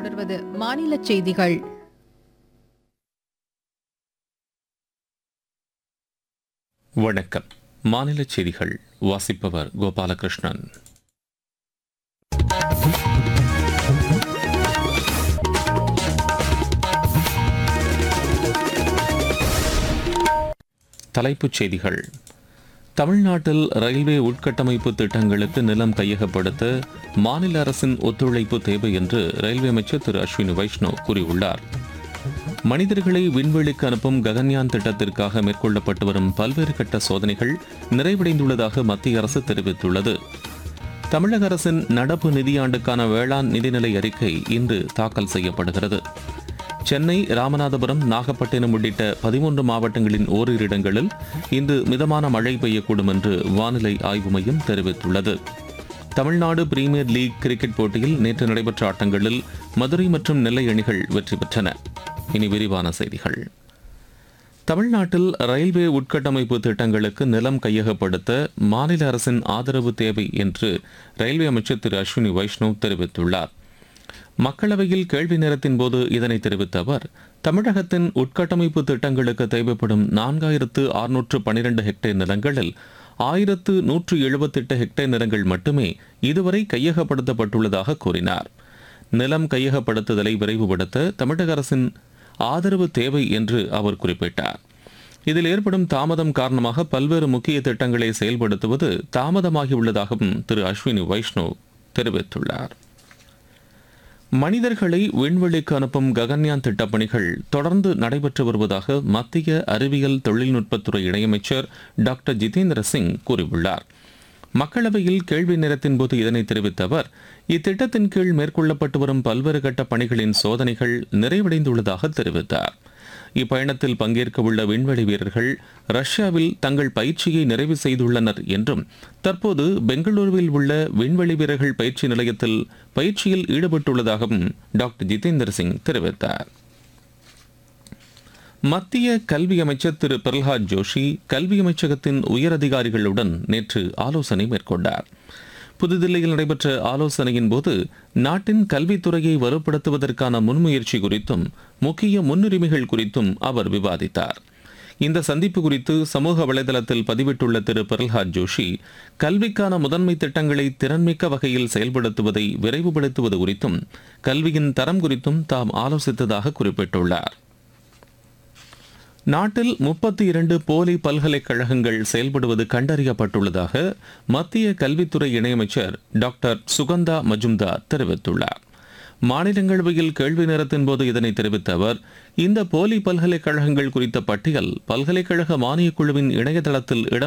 தொடர்வது மாநில செய்திகள் வணக்கம் மாநில செய்திகள் வாசிப்பவர் கோபாலகிருஷ்ணன் தலைப்புச் செய்திகள் தமிழ்நாட்டில் ரயில்வே உட்கட்டமைப்பு திட்டங்களுக்கு நிலம் கையகப்படுத்த மாநில அரசின் ஒத்துழைப்பு தேவை என்று ரயில்வே அமைச்சர் திரு அஸ்வினி வைஷ்ணவ் கூறியுள்ளார் மனிதர்களை விண்வெளிக்கு அனுப்பும் ககன்யான் திட்டத்திற்காக மேற்கொள்ளப்பட்டு வரும் பல்வேறு கட்ட சோதனைகள் நிறைவடைந்துள்ளதாக மத்திய அரசு தெரிவித்துள்ளது தமிழக அரசின் நடப்பு நிதியாண்டுக்கான வேளாண் நிதிநிலை அறிக்கை இன்று தாக்கல் செய்யப்படுகிறது சென்னை ராமநாதபுரம் நாகப்பட்டினம் உள்ளிட்ட பதிமூன்று மாவட்டங்களின் ஓரிரு இடங்களில் இன்று மிதமான மழை பெய்யக்கூடும் என்று வானிலை ஆய்வு மையம் தெரிவித்துள்ளது தமிழ்நாடு பிரீமியர் லீக் கிரிக்கெட் போட்டியில் நேற்று நடைபெற்ற ஆட்டங்களில் மதுரை மற்றும் நெல்லை அணிகள் வெற்றி பெற்றன இனி விரிவான செய்திகள் தமிழ்நாட்டில் ரயில்வே உட்கட்டமைப்பு திட்டங்களுக்கு நிலம் கையகப்படுத்த மாநில அரசின் ஆதரவு தேவை என்று ரயில்வே அமைச்சர் திரு அஸ்வினி வைஷ்ணவ் தெரிவித்துள்ளார் மக்களவையில் கேள்வி நேரத்தின் போது இதனை தெரிவித்த அவர் தமிழகத்தின் உட்கட்டமைப்பு திட்டங்களுக்கு தேவைப்படும் நான்காயிரத்து அறுநூற்று பனிரெண்டு ஹெக்டேர் நிலங்களில் ஆயிரத்து நூற்று எழுபத்தெட்டு ஹெக்டேர் நிலங்கள் மட்டுமே இதுவரை கையகப்படுத்தப்பட்டுள்ளதாக கூறினார் நிலம் கையகப்படுத்துதலை விரைவுபடுத்த தமிழக அரசின் ஆதரவு தேவை என்று அவர் குறிப்பிட்டார் இதில் ஏற்படும் தாமதம் காரணமாக பல்வேறு முக்கிய திட்டங்களை செயல்படுத்துவது தாமதமாகியுள்ளதாகவும் திரு அஸ்வினி வைஷ்ணவ் தெரிவித்துள்ளார் மனிதர்களை விண்வெளிக்கு அனுப்பும் ககன்யான் திட்டப் பணிகள் தொடர்ந்து நடைபெற்று வருவதாக மத்திய அறிவியல் தொழில்நுட்பத்துறை இணையமைச்சர் டாக்டர் ஜிதேந்திர சிங் கூறியுள்ளார் மக்களவையில் கேள்வி நேரத்தின் போது இதனை தெரிவித்த அவர் இத்திட்டத்தின் கீழ் மேற்கொள்ளப்பட்டு வரும் பல்வேறு கட்ட பணிகளின் சோதனைகள் நிறைவடைந்துள்ளதாக தெரிவித்தார் இப்பயணத்தில் பங்கேற்க உள்ள விண்வெளி வீரர்கள் ரஷ்யாவில் தங்கள் பயிற்சியை நிறைவு செய்துள்ளனர் என்றும் தற்போது பெங்களூருவில் உள்ள விண்வெளி வீரர்கள் பயிற்சி நிலையத்தில் பயிற்சியில் ஈடுபட்டுள்ளதாகவும் டாக்டர் ஜிதேந்தர் சிங் தெரிவித்தார் மத்திய கல்வி அமைச்சர் திரு பிரல்ஹாத் ஜோஷி கல்வி அமைச்சகத்தின் உயரதிகாரிகளுடன் நேற்று ஆலோசனை மேற்கொண்டார் புதுதில்லியில் நடைபெற்ற ஆலோசனையின் போது நாட்டின் கல்வித்துறையை வலுப்படுத்துவதற்கான முன்முயற்சி குறித்தும் முக்கிய முன்னுரிமைகள் குறித்தும் அவர் விவாதித்தார் இந்த சந்திப்பு குறித்து சமூக வலைதளத்தில் பதிவிட்டுள்ள திரு பிரல்ஹாத் ஜோஷி கல்விக்கான முதன்மை திட்டங்களை திறன்மிக்க வகையில் செயல்படுத்துவதை விரைவுபடுத்துவது குறித்தும் கல்வியின் தரம் குறித்தும் தாம் ஆலோசித்ததாக குறிப்பிட்டுள்ளார் நாட்டில் முப்பத்தி இரண்டு போலி பல்கலைக்கழகங்கள் செயல்படுவது கண்டறியப்பட்டுள்ளதாக மத்திய கல்வித்துறை இணையமைச்சர் டாக்டர் சுகந்தா மஜும்தார் தெரிவித்துள்ளார் மாநிலங்களவையில் கேள்வி நேரத்தின் போது இதனை தெரிவித்த அவர் இந்த போலி பல்கலைக்கழகங்கள் குறித்த பட்டியல் பல்கலைக்கழக மானியக் குழுவின் இணையதளத்தில் இடம்